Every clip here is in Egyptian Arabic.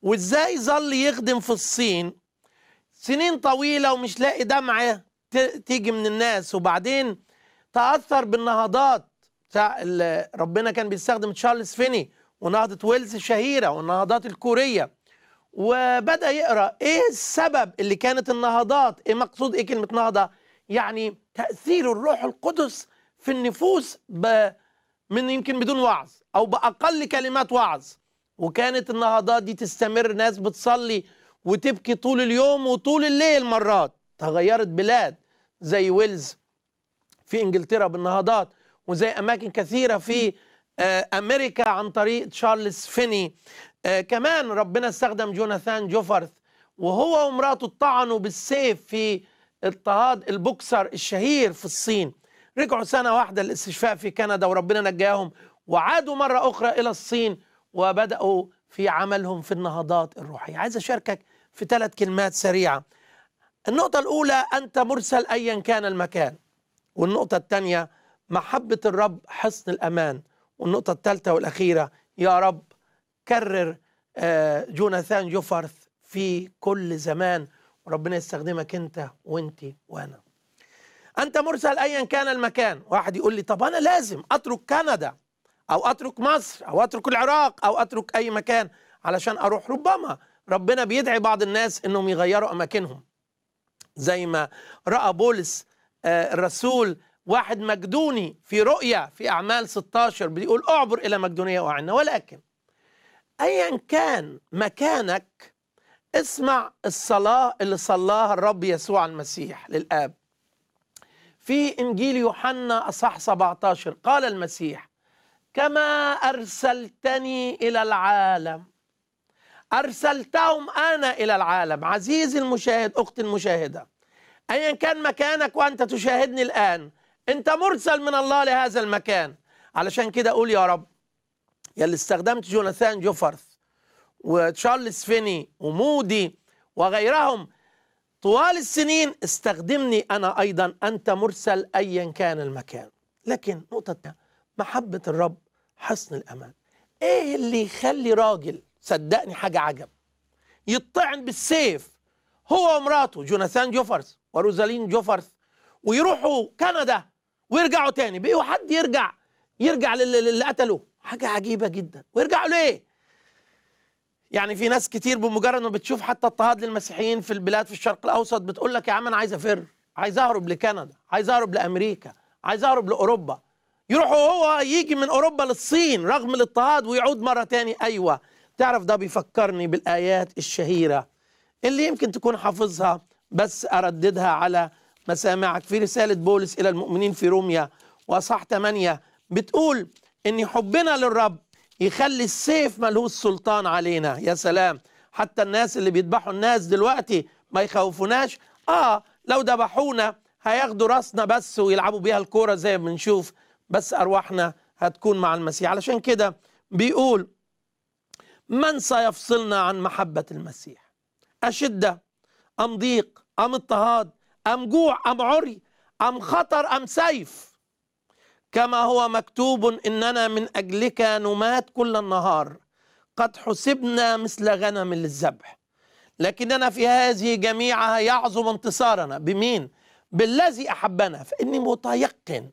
وازاي ظل يخدم في الصين سنين طويله ومش لاقي دمعه ت- تيجي من الناس وبعدين تاثر بالنهضات بتاع ال- ربنا كان بيستخدم تشارلز فيني ونهضه ويلز الشهيره والنهضات الكوريه وبدا يقرا ايه السبب اللي كانت النهضات ايه مقصود ايه كلمه نهضه يعني تاثير الروح القدس في النفوس ب... من يمكن بدون وعظ او باقل كلمات وعظ وكانت النهضات دي تستمر ناس بتصلي وتبكي طول اليوم وطول الليل مرات تغيرت بلاد زي ويلز في انجلترا بالنهضات وزي اماكن كثيره في آه، امريكا عن طريق تشارلز فيني آه، كمان ربنا استخدم جوناثان جوفرث وهو ومراته طعنوا بالسيف في اضطهاد البوكسر الشهير في الصين رجعوا سنه واحده للاستشفاء في كندا وربنا نجاهم وعادوا مره اخرى الى الصين وبداوا في عملهم في النهضات الروحيه عايز اشاركك في ثلاث كلمات سريعه النقطه الاولى انت مرسل ايا كان المكان والنقطة الثانية محبة الرب حصن الأمان والنقطة الثالثة والأخيرة يا رب كرر آه، جوناثان جوفرث في كل زمان وربنا يستخدمك أنت وأنت وأنا أنت مرسل أيا كان المكان واحد يقول لي طب أنا لازم أترك كندا أو أترك مصر أو أترك العراق أو أترك أي مكان علشان أروح ربما ربنا بيدعي بعض الناس أنهم يغيروا أماكنهم زي ما راى بولس آه، الرسول واحد مقدوني في رؤيا في اعمال 16 بيقول اعبر الى مقدونيه واعنا ولكن ايا كان مكانك اسمع الصلاه اللي صلاها الرب يسوع المسيح للاب في انجيل يوحنا اصح 17 قال المسيح كما ارسلتني الى العالم أرسلتهم أنا إلى العالم عزيزي المشاهد أختي المشاهدة أيا كان مكانك وأنت تشاهدني الآن أنت مرسل من الله لهذا المكان علشان كده أقول يا رب يا اللي استخدمت جوناثان جوفرث وتشارلز فيني ومودي وغيرهم طوال السنين استخدمني أنا أيضا أنت مرسل أيا كان المكان لكن نقطة تانية، محبة الرب حصن الأمان إيه اللي يخلي راجل صدقني حاجة عجب يطعن بالسيف هو ومراته جوناثان جوفرث وروزالين جوفرث ويروحوا كندا ويرجعوا تاني بقوا حد يرجع يرجع للي للي قتله حاجة عجيبة جدا ويرجعوا ليه يعني في ناس كتير بمجرد ما بتشوف حتى اضطهاد للمسيحيين في البلاد في الشرق الاوسط بتقول لك يا عم انا عايز افر عايز اهرب لكندا عايز اهرب لامريكا عايز اهرب لاوروبا يروحوا هو يجي من اوروبا للصين رغم الاضطهاد ويعود مره تاني ايوه تعرف ده بيفكرني بالايات الشهيره اللي يمكن تكون حافظها بس ارددها على مسامعك في رساله بولس الى المؤمنين في روميا واصح 8 بتقول ان حبنا للرب يخلي السيف ملهوش سلطان علينا يا سلام حتى الناس اللي بيذبحوا الناس دلوقتي ما يخوفوناش اه لو ذبحونا هياخدوا راسنا بس ويلعبوا بيها الكوره زي ما بنشوف بس ارواحنا هتكون مع المسيح علشان كده بيقول من سيفصلنا عن محبة المسيح أشدة أم ضيق أم اضطهاد أم جوع أم عري أم خطر أم سيف كما هو مكتوب إننا من أجلك نمات كل النهار قد حسبنا مثل غنم للذبح لكننا في هذه جميعها يعظم انتصارنا بمين؟ بالذي أحبنا فإني متيقن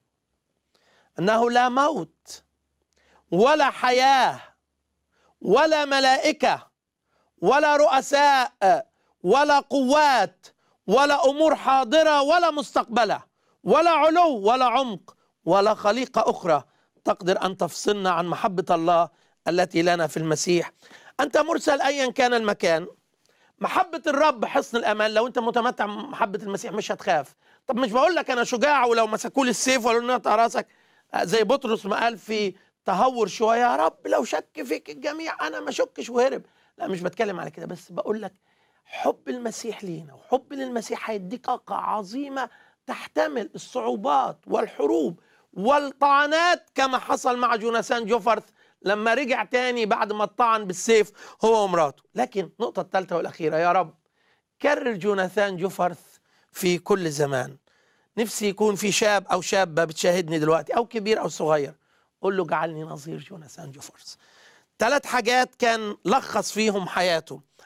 أنه لا موت ولا حياه ولا ملائكه ولا رؤساء ولا قوات ولا امور حاضره ولا مستقبله ولا علو ولا عمق ولا خليقه اخرى تقدر ان تفصلنا عن محبه الله التي لنا في المسيح انت مرسل ايا كان المكان محبة الرب حصن الأمان لو أنت متمتع بمحبة المسيح مش هتخاف طب مش بقول لك أنا شجاع ولو مسكوا لي السيف ولا نقطع راسك آه، زي بطرس ما قال في تهور شوية يا رب لو شك فيك الجميع أنا ما شكش وهرب لا مش بتكلم على كده بس بقول لك حب المسيح لينا وحب للمسيح هيديك طاقة عظيمة تحتمل الصعوبات والحروب والطعنات كما حصل مع جوناثان جوفرث لما رجع تاني بعد ما اتطعن بالسيف هو ومراته لكن النقطة الثالثة والأخيرة يا رب كرر جوناثان جوفرث في كل زمان نفسي يكون في شاب أو شابة بتشاهدني دلوقتي أو كبير أو صغير قول له اجعلني نظير جوناثان جوفرث ثلاث حاجات كان لخص فيهم حياته